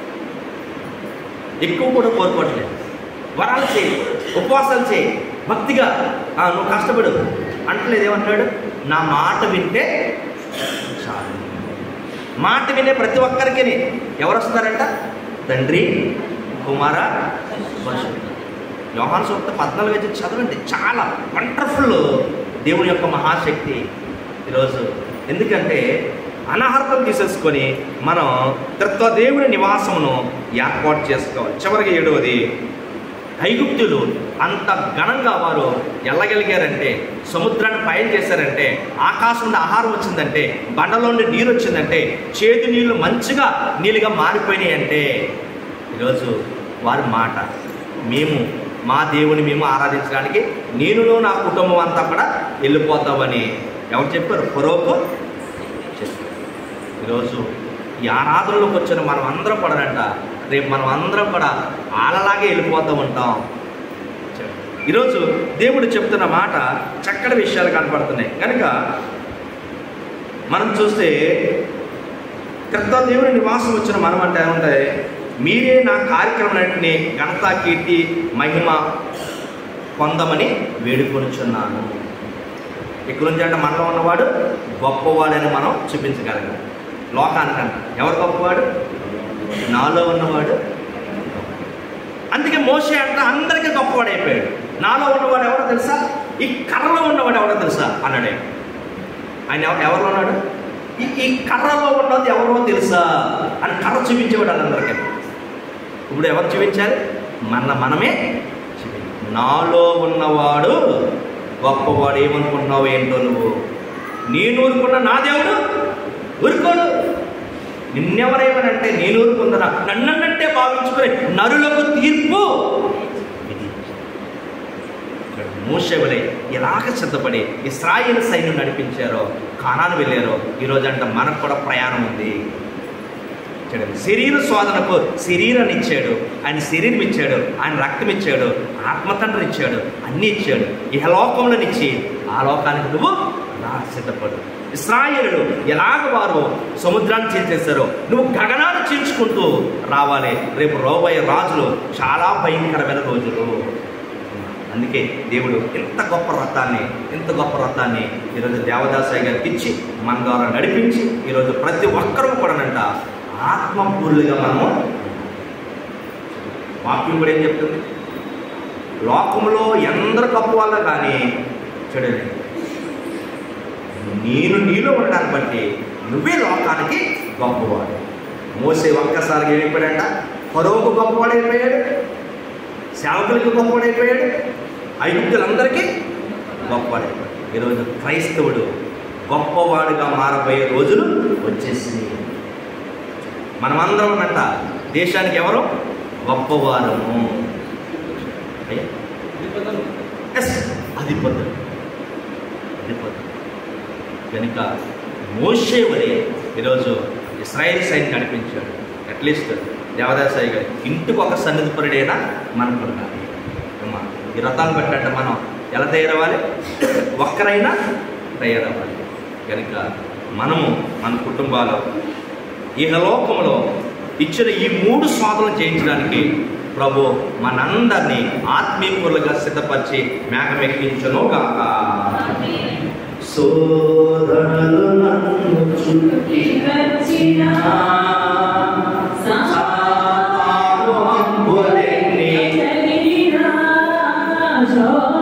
A: ఎక్కువ కూడా కోరుకోవట్లేదు వరాలు చేయి ఉపవాసాలు చేయి భక్తిగా "ఆ, నువ్వు కష్టపడు అంటలేదు ఏమంటాడు నా మాట వింటే చాలు మాట వినే ప్రతి ఒక్కరికి ఎవరు వస్తున్నారంట తండ్రి కుమార పరిశుద్ధ యోహాను సూక్త పద్నాలుగు వచ్చి చదవండి చాలా వండర్ఫుల్ దేవుని యొక్క మహాశక్తి ఈరోజు ఎందుకంటే అనాహర్తం తీసేసుకొని మనం తత్వ దేవుని నివాసమును ఏర్పాటు చేసుకోవాలి చివరికి ఏడవది ఐగుప్తులు అంత ఘనంగా వారు ఎల్లగలిగారంటే సముద్రాన్ని పయనం చేశారంటే ఆకాశం నుండి ఆహారం వచ్చిందంటే బండలో నుండి నీరు వచ్చిందంటే చేదు నీళ్లు మంచిగా నీళ్ళుగా మారిపోయినాయి అంటే ఈరోజు వారి మాట మేము మా దేవుని మేము ఆరాధించడానికి నేనును నా కుటుంబం అంతా కూడా వెళ్ళిపోతామని ఎవరు చెప్పారు పొరోకు చెప్పారు ఈరోజు ఈ ఆరాధనలోకి వచ్చిన మనం అందరం కూడా అంట రేపు మనం అందరం కూడా ఆలలాగే వెళ్ళిపోతూ ఉంటాం ఈరోజు దేవుడు చెప్తున్న మాట చక్కటి విషయాలు కనపడుతున్నాయి కనుక మనం చూస్తే క్రిస్త దేవుని నివాసం వచ్చిన మనం అంటే ఏముంటాయి మీరే నా కార్యక్రమాలన్నింటినీ ఘనత కీర్తి మహిమ పొందమని వేడుకొనుచున్నాను ఇక్కడ నుంచి అంటే మనలో ఉన్నవాడు గొప్పవాడని మనం చూపించగలగాలి లోకానికంట ఎవరు గొప్పవాడు నాలో ఉన్నవాడు అందుకే మోసే అంట అందరికీ గొప్పవాడు అయిపోయాడు నాలో ఉన్నవాడు ఎవరో తెలుసా ఈ కర్రలో ఉన్నవాడు ఎవరో తెలుసా అన్నాడే ఆయన ఎవ- ఎవరిలో ఉన్నాడు ఈ ఈ కర్రలో ఉన్నది ఎవరో తెలుసా అని కర్ర చూపించేవాడు వాళ్ళందరికీ ఇప్పుడు ఎవరు చూపించాలి మన మనమే చూపించాలి. నాలో ఉన్నవాడు గొప్పవాడు ఏమనుకుంటున్నావు ఏంటో నువ్వు నేను ఊరుకున్న నా దేవుడు ఊరుకోడు నిన్నెవరేమనంటే నేను ఊరుకుందనా నన్నన్నంటే భావించుకుని నరులకు తీర్పు ఇది మూషవలే ఎలాగ సిద్ధపడి ఇస్రాయేల్ సైన్యం నడిపించారో కానాను వెళ్ళారో ఈరోజు అంటే మనకు కూడా ప్రయాణం ఉంది చూడండి శరీర శోధనకు శరీరాన్ని ఇచ్చాడు ఆయన శరీరం ఇచ్చాడు ఆయన రక్తం ఇచ్చాడు ఆత్మతండ్రి ఇచ్చాడు అన్నీ ఇచ్చాడు ఇహలోకంలోనిచ్చి ఆ లోకానికి నువ్వు రా సిద్ధపడు ఇస్రాయేలుడు ఎలాగ వారు సముద్రాన్ని చీల్చేశారో నువ్వు గగనాన్ని చీల్చుకుంటూ రావాలి రేపు రోబోయే రాజులు చాలా భయంకరమైన రోజులు అందుకే దేవుడు ఇంత గొప్ప రథాన్ని ఇంత గొప్ప రథాన్ని ఈరోజు దేవదాసాయి గారికి ఇచ్చి మన ద్వారా నడిపించి ఈరోజు ప్రతి ఒక్కరూ కూడానంట ఆత్మపూర్లుగా మనము వాక్యం కూడా ఏం చెప్తుంది లోకంలో ఎందరు గొప్పవాళ్ళో కానీ చూడండి నేను నీలో ఉండడాన్ని బట్టి నువ్వే లోకానికి గొప్పవాడు మోసే ఒక్కసారిగా ఏమైపోయాడంట ఫరోకు గొప్పవాడైపోయాడు సేవకులకి గొప్పవాడైపోయాడు ఐగుప్తులందరికీ గొప్పవాడైపోయాడు ఈరోజు క్రైస్తవుడు గొప్పవాడుగా మారబోయే రోజులు వచ్చేసినాయి మనమందరం అంట దేశానికి ఎవరు గొప్పవారము అయ్యా ఎస్ అధిపతులు అధిపతులు కనుక మోషే వరే ఈరోజు ఇస్రాయేల్ సైన్ నడిపించాడు అట్లీస్ట్ దేవదాసాయి గారి ఇంటికి ఒక సన్నిధిపరుడైనా మనకు ఉండాలి అమ్మా ఈ రథాన్ని బట్టి మనం ఎలా తయారవ్వాలి ఒక్కరైనా తయారవ్వాలి కనుక మనము మన కుటుంబాలు ఇహలోకంలో ఇచ్చిన ఈ మూడు స్వాదలు చేయించడానికి ప్రభు మనందరినీ ఆత్మీయులుగా సిద్ధపరిచి మేకమెక్కించను గాక
B: శోధనలు నన్ను చుట్టి
C: వచ్చిన
A: సాతాను అంబులెన్ని
C: కలిగిన శోధనలు